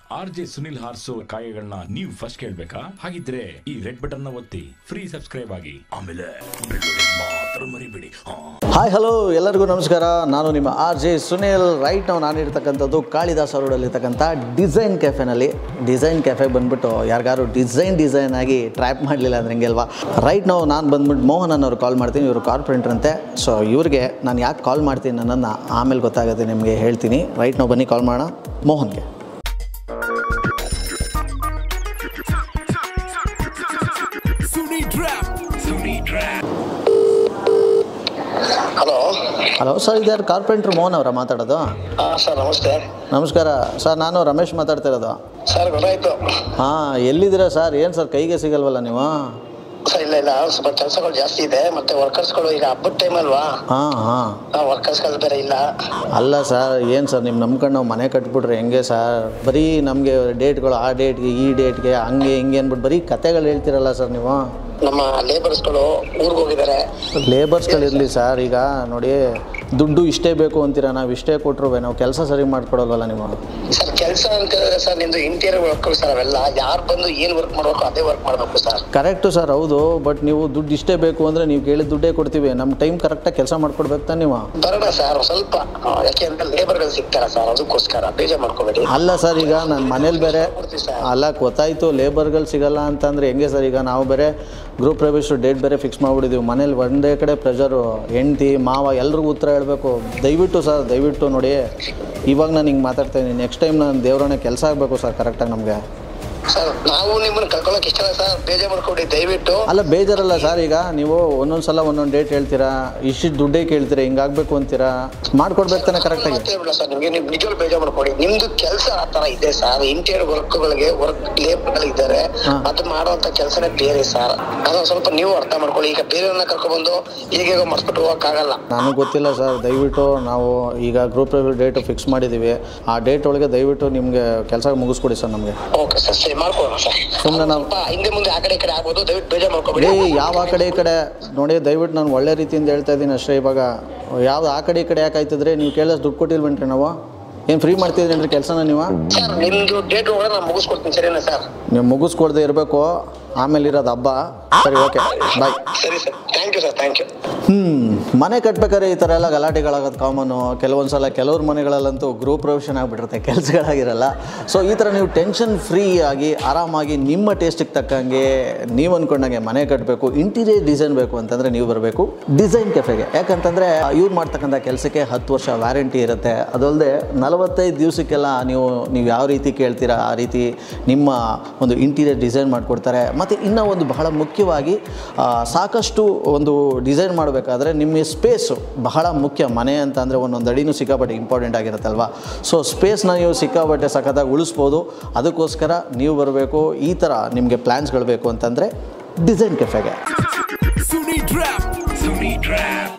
R J Sunil ಹಾರ್ಸೋ ಕಾಯಗಳನ್ನ ನೀವು ಫಸ್ಟ್ ಕೇಳ್ಬೇಕಾ ಹಾಗಿದ್ರೆ ಈ ರೆಡ್ ಬಟನ್ ನ ಒತ್ತಿ ಫ್ರೀ ಸಬ್ಸ್ಕ್ರೈಬ್ ಆಗಿ ಆಮೇಲೆ ಬೆಳ್ಳುಳ್ಳಿ ಮಾತ್ರ ಮರಿಬೇಡಿ ಹಾ ಹಾಯ್ ಹಲೋ ಎಲ್ಲರಿಗೂ ನಮಸ್ಕಾರ ನಾನು ನಿಮ್ಮ ಆರ್ ಜೆ ಸುನಿಲ್ ರೈಟ್ ನಾವು ನಾನು ಇರ್ತಕ್ಕಂಥದ್ದು ಕಾಳಿದಾಸ ರೋಡಲ್ಲಿರ್ತಕ್ಕಂಥ ಡಿಸೈನ್ ಕೆಫೆನಲ್ಲಿ ಡಿಸೈನ್ ಕೆಫೆ ಬಂದ್ಬಿಟ್ಟು ಯಾರಿಗಾರು ಡಿಸೈನ್ ಡಿಸೈನ್ ಆಗಿ ಟ್ರ್ಯಾಪ್ ಮಾಡಲಿಲ್ಲ ಅಂದ್ರೆ ಹಿಂಗೆ ಅಲ್ವಾ ರೈಟ್ ನಾವು ನಾನು ಬಂದ್ಬಿಟ್ಟು ಮೋಹನ್ ಅನ್ನೋರು ಕಾಲ್ ಮಾಡ್ತೀನಿ ಇವರು ಕಾರ್ಪೊರೇಟರ್ ಅಂತೆ ಸೊ ಇವ್ರಿಗೆ ನಾನು ಯಾಕೆ ಕಾಲ್ ಮಾಡ್ತೀನಿ ಅನ್ನೋದನ್ನ ಆಮೇಲೆ ಗೊತ್ತಾಗುತ್ತೆ ನಿಮಗೆ ಹೇಳ್ತೀನಿ ರೈಟ್ ನಾವು ಬನ್ನಿ ಕಾಲ್ ಮಾಡೋಣ ಮೋಹನ್ಗೆ ಹಲೋ ಹಲೋ ಸರ್ ಇದ್ಯಾರು ಕಾರ್ಪೊರೇಟ್ರ್ ಮೋಹನ್ ಅವರ ಮಾತಾಡೋದು ಹಾಂ ಸರ್ ನಮಸ್ತೆ ನಮಸ್ಕಾರ ಸರ್ ನಾನು ರಮೇಶ್ ಮಾತಾಡ್ತಿರೋದು ಸರ್ ಗೊತ್ತಾಯ್ತು ಹಾಂ ಎಲ್ಲಿದ್ದೀರಾ ಸರ್ ಏನು ಸರ್ ಕೈಗೆ ಸಿಗಲ್ವಲ್ಲ ನೀವು ಸರ್ ಇಲ್ಲ ಇಲ್ಲ ಸ್ವಲ್ಪ ಕೆಲಸಗಳು ಜಾಸ್ತಿ ಇದೆ ಮತ್ತೆ ವರ್ಕರ್ಸ್ಗಳು ಈಗ ಹಬ್ಬದ ಟೈಮ್ ಅಲ್ವಾ ಹಾಂ ಹಾಂ ವರ್ಕರ್ಸ್ಗಳು ಬೇರೆ ಇಲ್ಲ ಅಲ್ಲ ಸರ್ ಏನು ಸರ್ ನಿಮ್ಮ ನಂಬ್ಕೊಂಡು ನಾವು ಮನೆ ಕಟ್ಬಿಟ್ರೆ ಹೆಂಗೆ ಸರ್ ಬರೀ ನಮಗೆ ಡೇಟ್ಗಳು ಆ ಡೇಟ್ಗೆ ಈ ಡೇಟ್ಗೆ ಹಂಗೆ ಹಿಂಗೆ ಅಂದ್ಬಿಟ್ಟು ಬರೀ ಕತೆಗಳು ಹೇಳ್ತಿರಲ್ಲ ಸರ್ ನೀವು ನಮ್ಮ ಲೇಬರ್ಸ್ಗಳು ಊರಿಗೆ ಹೋಗಿದ್ದಾರೆ ಲೇಬರ್ಸ್ಗಳಿರಲಿ ಸರ್ ಈಗ ನೋಡಿ ದುಡ್ಡು ಇಷ್ಟೇ ಬೇಕು ಅಂತೀರಾ ನಾವು ಇಷ್ಟೇ ಕೊಟ್ಟರು ನಾವು ಕೆಲಸ ಸರಿ ಮಾಡ್ಕೊಡಲ್ವಲ್ಲ ನೀವು ಸರ್ ಕೆಲಸ ಅಂತ ಹೇಳಿದ್ರೆ ಸರ್ ನಿಮ್ದು ಇಂಟೀರಿಯರ್ ವರ್ಕ್ ಸರ್ ಅವೆಲ್ಲ ಯಾರು ಬಂದು ಏನ್ ವರ್ಕ್ ಮಾಡ್ಬೇಕು ಅದೇ ವರ್ಕ್ ಮಾಡ್ಬೇಕು ಸರ್ ಕರೆಕ್ಟು ಸರ್ ಹೌದು ಬಟ್ ನೀವು ದುಡ್ಡು ಇಷ್ಟೇ ಬೇಕು ಅಂದರೆ ನೀವು ಕೇಳಿದ ದುಡ್ಡೇ ಕೊಡ್ತೀವಿ ನಮ್ಮ ಟೈಮ್ ಕರೆಕ್ಟಾಗಿ ಕೆಲಸ ಮಾಡ್ಕೊಡ್ಬೇಕು ತಾನೆ ನೀವು ಬರೋಣ ಸರ್ ಸ್ವಲ್ಪ ಆ, ಯಾಕೆ ಅಂತ ಲೇಬರ್ಗಳು ಸಿಗ್ತಾರ ಸರ್ ಅದಕ್ಕೋಸ್ಕರ ಬೇಜಾರ್ ಮಾಡ್ಕೋಬೇಡಿ ಅಲ್ಲ ಸರ್ ಈಗ ನನ್ನ ಮನೇಲಿ ಬೇರೆ ಕೊಡ್ತೀವಿ ಸರ್ ಅಲ್ಲ ಗೊತ್ತಾಯ್ತು ಲೇಬರ್ಗಳು ಸಿಗಲ್ಲ ಅಂತಂದ್ರೆ ಹೆಂಗೆ ಸರ್ ಈಗ ನಾವು ಬೇರೆ ಗ್ರೂಪ್ ಪ್ರವೇಶ ಡೇಟ್ ಬೇರೆ ಫಿಕ್ಸ್ ಮಾಡ್ಬಿಟ್ಟಿದ್ದೀವಿ ಮನೇಲಿ ಒಂದೇ ಕಡೆ ಪ್ರೆಷರು ಹೆಂಡ್ತಿ ಮಾವ ಎಲ್ರಿಗೂ ಉತ್ತರ ಹೇಳಬೇಕು ದಯವಿಟ್ಟು ಸರ್ ದಯವಿಟ್ಟು ನೋಡಿ ಇವಾಗ ನಾನು ಹಿಂಗೆ ಮಾತಾಡ್ತಾ ಇದ್ದೀನಿ ನೆಕ್ಸ್ಟ್ ಟೈಮ್ ನಾನು ದೇವ್ರನ್ನ ಕೆಲಸ ಆಗಬೇಕು ಸರ್ ಕರೆಕ್ಟಾಗಿ ನಮಗೆ ಸರ್ ನಾವು ನಿಮ್ಮನ್ನ ಕಳ್ಕೊಳಕ್ ಇಷ್ಟ ಇಲ್ಲ ಸರ್ ಬೇಜಾರ್ ಮಾಡ್ಕೊಡಿ ದಯವಿಟ್ಟು ಅಲ್ಲ ಬೇಜಾರಲ್ಲ ಸರ್ ಈಗ ನೀವು ಒಂದೊಂದು ಸಲ ಒಂದೊಂದು ಡೇಟ್ ಹೇಳ್ತೀರಾ ಇಷ್ಟಿಷ್ಟು ದುಡ್ಡೇ ಕೇಳ್ತೀರಾ ಹಿಂಗಾಗಬೇಕು ಅಂತೀರಾ ಮಾಡ್ಕೊಡ್ಬೇಕು ತಾನೆ ಕರೆಕ್ಟಾಗಿ ಮತ್ತೆ ಇಲ್ಲ ಸರ್ ನಿಮ್ಗೆ ನೀವು ನಿಜವಾಗ್ಲೂ ಬೇಜಾರ್ ಮಾಡ್ಕೊಡಿ ನಿಮ್ದು ಕೆಲಸ ಆ ತರ ಇದೆ ಸರ್ ಇಂಟೀರಿಯರ್ ವರ್ಕ್ಗಳಿಗೆ ವರ್ಕ್ ಲೇಬರ್ ಇದ್ದಾರೆ ಹಾ. ಅದು ಮಾಡುವಂತ ಕೆಲಸನೇ ಬೇರೆ ಸರ್ ಅದನ್ನ ಸ್ವಲ್ಪ ನೀವು ಅರ್ಥ ಮಾಡ್ಕೊಳ್ಳಿ ಈಗ ಬೇರೆಯವ್ರನ್ನ ಕರ್ಕೊಂಡ್ಬಂದು ಈಗ ಮರ್ಸ್ಬಿಟ್ಟು ಹೋಗಕ್ಕಾಗಲ್ಲ ನನಗೆ ಗೊತ್ತಿಲ್ಲ ಸರ್ ದಯವಿಟ್ಟು ನಾವು ಈಗ ಗ್ರೂಪ್ ಡೇಟ್ ಫಿಕ್ಸ್ ಮಾಡಿದ್ದೀವಿ ಆ ಡೇಟ್ ಒಳಗೆ ದಯವಿಟ್ಟು ನಿಮಗೆ ಕೆಲಸ ಮುಗಿಸ್ಕೊಡಿ ಸರ್ ನಮಗೆ ಓಕೆ ಸರ್ ಸರಿ ಮಾಡ್ಕೊಳ್ಳೋಣ ಸರ್ ಸುಮ್ನೆ ನಾವು- ಸ್ವಲ್ಪ ಹಿಂದೆ ಮುಂದೆ ಆ ಕಡೆ ಈ ಕಡೆ ಆಗ್ಬೋದು ದಯವಿಟ್ಟು ಬೇಜಾರ್ ಮಾಡ್ಕೊಬೇಡಿ ಏ ಯಾವ ಆ ಕಡೆ ಈ ಕಡೆ ನೋಡಿ ದಯವಿಟ್ಟು ನಾನು ಒಳ್ಳೆ ರೀತಿಯಿಂದ ಹೇಳ್ತಾ ಇದ್ದೀನಿ ಅಷ್ಟೇ ಇವಾಗ ಯಾವ್ದು ಆ ಕಡೆ ಈ ಕಡೆ ಯಾಕೆ ಆಯ್ತಿದ್ರೆ ನೀವು ಕೇಳಿದ್ರೆ ದುಡ್ಡು ಕೊಟ್ಟಿಲ್ವೇನ್ರಿ ನಾವು ಏನು ಫ್ರೀ ಮಾಡ್ತಿದ್ರೇನ್ರಿ ಕೆಲಸನ ನೀವು ಸರ್ ನಿಮ್ದು ಡೇಟ್ ಒಳಗೆ ನಾನು ಮುಗಿಸ್ಕೊಡ್ತೀನಿ ಸರಿನಾ ಸರ್ ನೀವು ಮುಗಿಸ್ಕೊಡ್ದೆ ಇರಬೇಕು ಆಮೇಲೆ ಇರೋದು ಹಬ್ಬ ಸರಿ ಓಕೆ ಬಾಯ್ ಸರಿ sir thank you sir thank you ಹ್ಞೂ ಮನೆ ಕಟ್ಬೇಕಾದ್ರೆ ಈ ಥರ ಎಲ್ಲ ಗಲಾಟೆಗಳಾಗೋದು ಕಾಮನು ಕೆಲವೊಂದು ಸಲ ಕೆಲವ್ರ ಮನೆಗಳಲ್ಲಂತೂ ಗ್ರೂಪ್ ಪ್ರೊಫೆಷನ್ ಆಗಿಬಿಟ್ಟಿರುತ್ತೆ ಕೆಲಸಗಳಾಗಿರಲ್ಲ ಸೊ ಈ ಥರ ನೀವು ಟೆನ್ಷನ್ ಫ್ರೀ ಆಗಿ ಆರಾಮಾಗಿ ನಿಮ್ಮ ಟೇಸ್ಟಿಗೆ ತಕ್ಕಂಗೆ ನೀವು ಅಂದ್ಕೊಂಡಂಗೆ ಮನೆ ಕಟ್ಟಬೇಕು ಇಂಟೀರಿಯರ್ ಡಿಸೈನ್ ಬೇಕು ಅಂತಂದರೆ ನೀವು ಬರಬೇಕು ಡಿಸೈನ್ ಕೆಫೆಗೆ ಯಾಕಂತಂದರೆ ಇವ್ರು ಮಾಡ್ತಕ್ಕಂಥ ಕೆಲಸಕ್ಕೆ ಹತ್ತು ವರ್ಷ ವ್ಯಾರಂಟಿ ಇರುತ್ತೆ ಅದಲ್ಲದೆ ನಲವತ್ತೈದು ದಿವಸಕ್ಕೆಲ್ಲ ನೀವು ನೀವು ಯಾವ ರೀತಿ ಕೇಳ್ತೀರಾ ಆ ರೀತಿ ನಿಮ್ಮ ಒಂದು ಇಂಟೀರಿಯರ್ ಡಿಸೈನ್ ಮಾಡಿಕೊಡ್ತಾರೆ ಮತ್ತು ಇನ್ನೂ ಒಂದು ಬಹಳ ಮುಖ್ಯವಾಗಿ ಆ, ಸಾಕಷ್ಟು ಒಂದು ಡಿಸೈನ್ ಮಾಡಬೇಕಾದ್ರೆ ನಿಮ್ಮ ಸ್ಪೇಸು ಬಹಳ ಮುಖ್ಯ ಮನೆ ಅಂತ ಅಂದರೆ ಒಂದೊಂದು ಅಡಿನೂ ಸಿಕ್ಕಾಪಟ್ಟೆ ಇಂಪಾರ್ಟೆಂಟ್ ಆಗಿರುತ್ತಲ್ವ ಸೊ ಸ್ಪೇಸ್ನ ನೀವು ಸಿಕ್ಕಾಪಟ್ಟೆ ಸಖತ್ತಾಗಿ ಉಳಿಸ್ಬೋದು ಅದಕ್ಕೋಸ್ಕರ ನೀವು ಬರಬೇಕು ಈ ಥರ ನಿಮಗೆ ಪ್ಲ್ಯಾನ್ಸ್ಗಳು ಬೇಕು ಅಂತಂದರೆ ಡಿಸೈನ್ ಕೆಫೆಗೆ Sunni Trap. Sunni Trap.